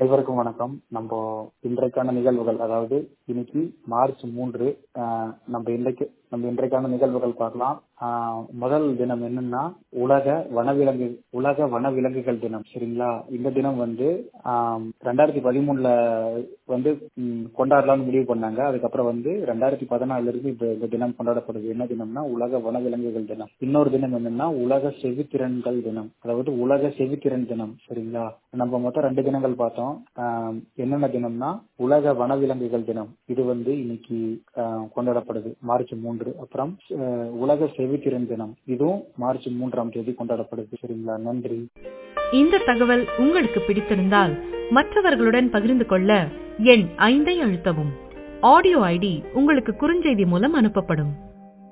அனைவருக்கும் வணக்கம் நம்ம இன்றைக்கான நிகழ்வுகள் அதாவது இன்னைக்கு மார்ச் மூன்று ஆஹ் நம்ம இன்றைக்கு நம்ம இன்றைக்கான நிகழ்வுகள் பார்க்கலாம் ஆஹ் முதல் தினம் என்னன்னா உலக வனவிலங்கு உலக வனவிலங்குகள் தினம் சரிங்களா இந்த தினம் வந்து ஆஹ் ரெண்டாயிரத்தி பதிமூணுல வந்து ம், கொண்டாடலாம்னு முடிவு பண்ணாங்க அதுக்கப்புறம் வந்து ரெண்டாயிரத்தி பதினாலுல இருந்து இப்ப இந்த தினம் கொண்டாடப்படுது என்ன தினம்னா உலக வனவிலங்குகள் தினம் இன்னொரு தினம் என்னன்னா உலக செவித்திறன்கள் தினம் அதாவது உலக செவித்திறன் தினம் சரிங்களா நம்ம மொத்தம் ரெண்டு தினங்கள் பார்த்தோம் ஆஹ் என்னென்ன தினம்னா உலக வனவிலங்குகள் தினம் இது வந்து இன்னைக்கு ஆஹ் கொண்டாடப்படுது மார்ச் மூன்று அப்புறம் ஆஹ் உலக செவித்திறன் தினம் இதுவும் மார்ச் மூன்றாம் தேதி கொண்டாடப்படுது சரிங்களா நன்றி இந்த தகவல் உங்களுக்கு பிடித்திருந்தால் மற்றவர்களுடன் பகிர்ந்து கொள்ள எண் ஐந்தை அழுத்தவும் ஆடியோ ஐடி உங்களுக்கு குறுஞ்செய்தி மூலம் அனுப்பப்படும்